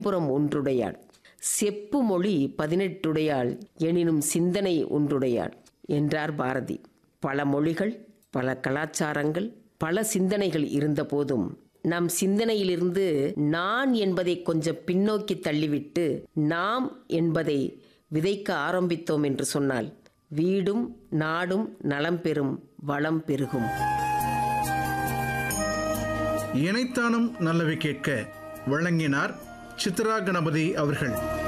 புறம் ஒன்றுடையாள் செப்பு மொழி பதினெட்டுடையாள் எனினும் சிந்தனை ஒன்றுடையாள் என்றார் பாரதி பல மொழிகள் பல கலாச்சாரங்கள் பல சிந்தனைகள் இருந்தபோதும் நம் சிந்தனையிலிருந்து நான் என்பதை கொஞ்சம் பின்னோக்கி தள்ளிவிட்டு நாம் என்பதை விதைக்க ஆரம்பித்தோம் என்று சொன்னால் வீடும் நாடும் நலம் பெறும் வளம் பெருகும் இணைத்தானும் நல்லவை கேட்க வழங்கினார் சித்ரா கணபதி அவர்கள்